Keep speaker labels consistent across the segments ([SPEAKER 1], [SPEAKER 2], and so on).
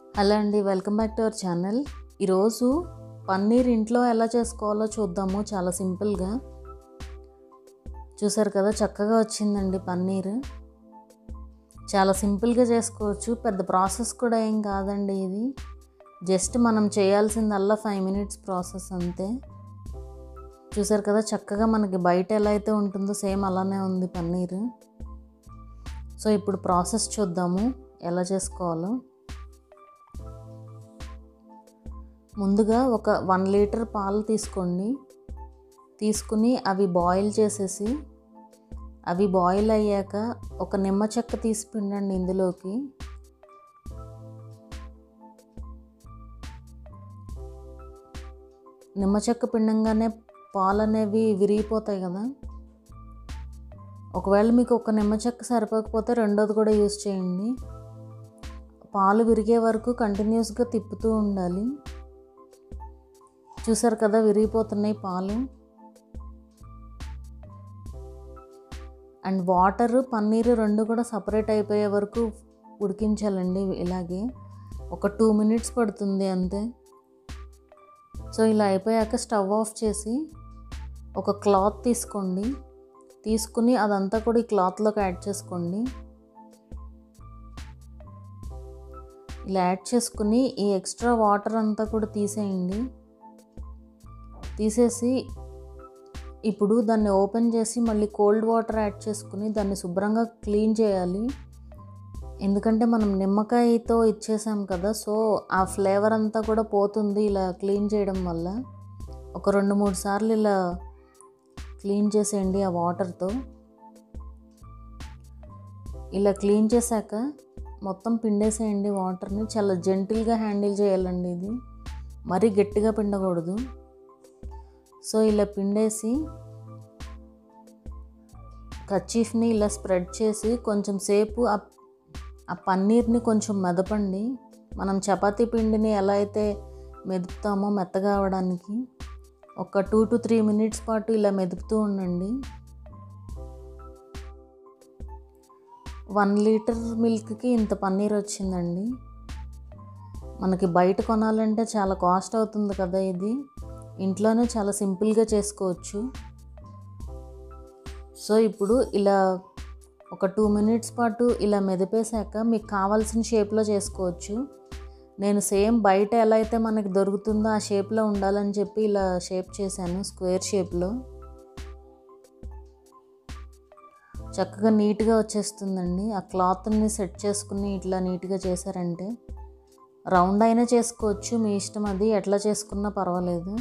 [SPEAKER 1] hello అండి welcome back to our channel ఈరోజు పన్నీర్ ఇంట్లో ఎలా చేసుకోవాలో చూద్దాము చాలా సింపుల్గా చూసారు కదా చక్కగా వచ్చిందండి పన్నీర్ చాలా సింపుల్గా చేసుకోవచ్చు పెద్ద ప్రాసెస్ కూడా ఏం కాదండి ఇది జస్ట్ మనం చేయాల్సిందల్లా ఫైవ్ మినిట్స్ ప్రాసెస్ అంతే చూసారు కదా చక్కగా మనకి బయట ఎలా అయితే ఉంటుందో సేమ్ అలానే ఉంది పన్నీర్ సో ఇప్పుడు ప్రాసెస్ చూద్దాము ఎలా చేసుకోవాలో ముందుగా ఒక వన్ లీటర్ పాలు తీసుకోండి తీసుకుని అవి బాయిల్ చేసేసి అవి బాయిల్ అయ్యాక ఒక నిమ్మ చెక్క తీసి పిండండి ఇందులోకి నిమ్మ చెక్క పిండంగానే పాలు అనేవి విరిగిపోతాయి కదా ఒకవేళ మీకు ఒక నిమ్మ చెక్క సరిపోకపోతే రెండోది కూడా యూస్ చేయండి పాలు విరిగే వరకు కంటిన్యూస్గా తిప్పుతూ ఉండాలి చూసారు కదా విరిగిపోతున్నాయి పాలు అండ్ వాటర్ పన్నీర్ రెండు కూడా సపరేట్ అయిపోయే వరకు ఉడికించాలండి ఇలాగే ఒక టూ మినిట్స్ పడుతుంది అంతే సో ఇలా అయిపోయాక స్టవ్ ఆఫ్ చేసి ఒక క్లాత్ తీసుకోండి తీసుకుని అదంతా కూడా ఈ క్లాత్లోకి యాడ్ చేసుకోండి ఇలా యాడ్ చేసుకుని ఈ ఎక్స్ట్రా వాటర్ అంతా కూడా తీసేయండి తీసేసి ఇప్పుడు దాన్ని ఓపెన్ చేసి మళ్ళీ కోల్డ్ వాటర్ యాడ్ చేసుకుని దాన్ని శుభ్రంగా క్లీన్ చేయాలి ఎందుకంటే మనం నిమ్మకాయతో ఇచ్చేసాం కదా సో ఆ ఫ్లేవర్ అంతా కూడా పోతుంది ఇలా క్లీన్ చేయడం వల్ల ఒక రెండు మూడు సార్లు ఇలా క్లీన్ చేసేయండి ఆ వాటర్తో ఇలా క్లీన్ చేశాక మొత్తం పిండేసేయండి వాటర్ని చాలా జెంటిల్గా హ్యాండిల్ చేయాలండి ఇది మరీ గట్టిగా పిండకూడదు సో ఇలా పిండేసి కచ్చీఫ్ని ఇలా స్ప్రెడ్ చేసి కొంచెం సేపు ఆ పన్నీర్ని కొంచెం మెదపండి మనం చపాతీ పిండిని ఎలా అయితే మెదుపుతామో మెత్తగా అవడానికి ఒక టూ టు త్రీ మినిట్స్ పాటు ఇలా మెదుపుతూ ఉండండి వన్ లీటర్ మిల్క్కి ఇంత పన్నీర్ వచ్చిందండి మనకి బయట కొనాలంటే చాలా కాస్ట్ అవుతుంది కదా ఇది ఇంట్లోనే చాలా సింపుల్గా చేసుకోవచ్చు సో ఇప్పుడు ఇలా ఒక టూ మినిట్స్ పాటు ఇలా మెదిపేశాక మీకు కావాల్సిన షేప్లో చేసుకోవచ్చు నేను సేమ్ బయట ఎలా అయితే మనకి దొరుకుతుందో ఆ షేప్లో ఉండాలని చెప్పి ఇలా షేప్ చేశాను స్క్వేర్ షేప్లో చక్కగా నీట్గా వచ్చేస్తుందండి ఆ క్లాత్ని సెట్ చేసుకుని ఇట్లా నీట్గా చేశారంటే రౌండ్ అయినా చేసుకోవచ్చు మీ ఇష్టం అది ఎట్లా చేసుకున్నా పర్వాలేదు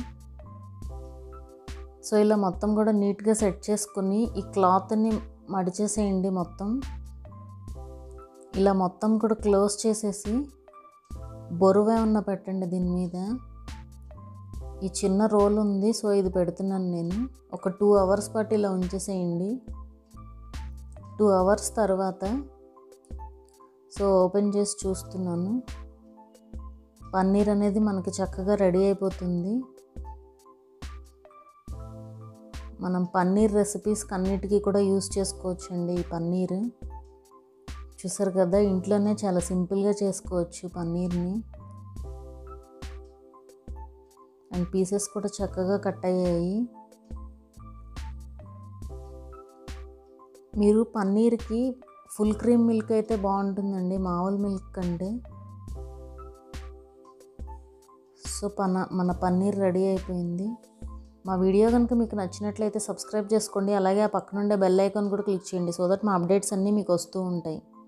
[SPEAKER 1] సో ఇలా మొత్తం కూడా నీట్గా సెట్ చేసుకుని ఈ క్లాత్ని మడిచేసేయండి మొత్తం ఇలా మొత్తం కూడా క్లోజ్ చేసేసి బొరువే ఉన్న పెట్టండి దీని మీద ఈ చిన్న రోల్ ఉంది సో ఇది పెడుతున్నాను నేను ఒక టూ అవర్స్ పాటు ఇలా ఉంచేసేయండి టూ అవర్స్ తర్వాత సో ఓపెన్ చేసి చూస్తున్నాను పన్నీర్ అనేది మనకి చక్కగా రెడీ అయిపోతుంది మనం పన్నీర్ రెసిపీస్కి అన్నిటికీ కూడా యూస్ చేసుకోవచ్చండి ఈ పన్నీర్ చూసారు కదా ఇంట్లోనే చాలా సింపుల్గా చేసుకోవచ్చు పన్నీర్ని అండ్ పీసెస్ కూడా చక్కగా కట్ అయ్యాయి మీరు పన్నీర్కి ఫుల్ క్రీమ్ మిల్క్ అయితే బాగుంటుందండి మామూలు మిల్క్ కంటే సో పన మన పన్నీర్ రెడీ అయిపోయింది మా వీడియో కనుక మీకు నచ్చినట్లయితే సబ్స్క్రైబ్ చేసుకోండి అలాగే ఆ పక్కనుండే బెల్ ఐకాన్ కూడా క్లిక్ చేయండి సో దట్ మా అప్డేట్స్ అన్నీ మీకు వస్తూ ఉంటాయి